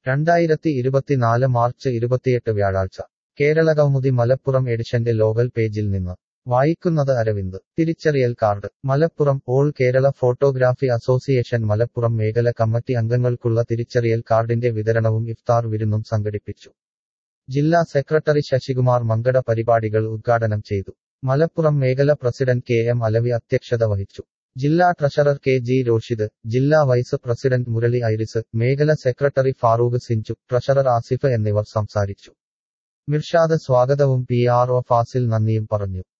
രണ്ടായിരത്തി ഇരുപത്തിനാല് മാർച്ച് ഇരുപത്തിയെട്ട് വ്യാഴാഴ്ച കേരള കൗമുദി മലപ്പുറം എഡിഷന്റെ ലോകൽ പേജിൽ നിന്ന് വായിക്കുന്നത് അരവിന്ദ് തിരിച്ചറിയൽ card Malappuram all Kerala photography association Malappuram മേഖല കമ്മിറ്റി അംഗങ്ങൾക്കുള്ള തിരിച്ചറിയൽ കാർഡിന്റെ വിതരണവും ഇഫ്താർ വിരുന്നും സംഘടിപ്പിച്ചു ജില്ലാ സെക്രട്ടറി ശശികുമാർ മങ്കട പരിപാടികൾ ഉദ്ഘാടനം ചെയ്തു മലപ്പുറം മേഖല പ്രസിഡന്റ് കെ എം അലവി അധ്യക്ഷത വഹിച്ചു ജില്ലാ ട്രഷറർ കെ ജി രോഷിദ് ജില്ലാ വൈസ് പ്രസിഡന്റ് മുരളി ഐറിസ് മേഖല സെക്രട്ടറി ഫാറൂഖ് സിഞ്ചു ട്രഷറർ ആസിഫ് എന്നിവർ സംസാരിച്ചു മിർഷാദ് സ്വാഗതവും പി ആർ ഒ ഫാസിൽ നന്ദിയും പറഞ്ഞു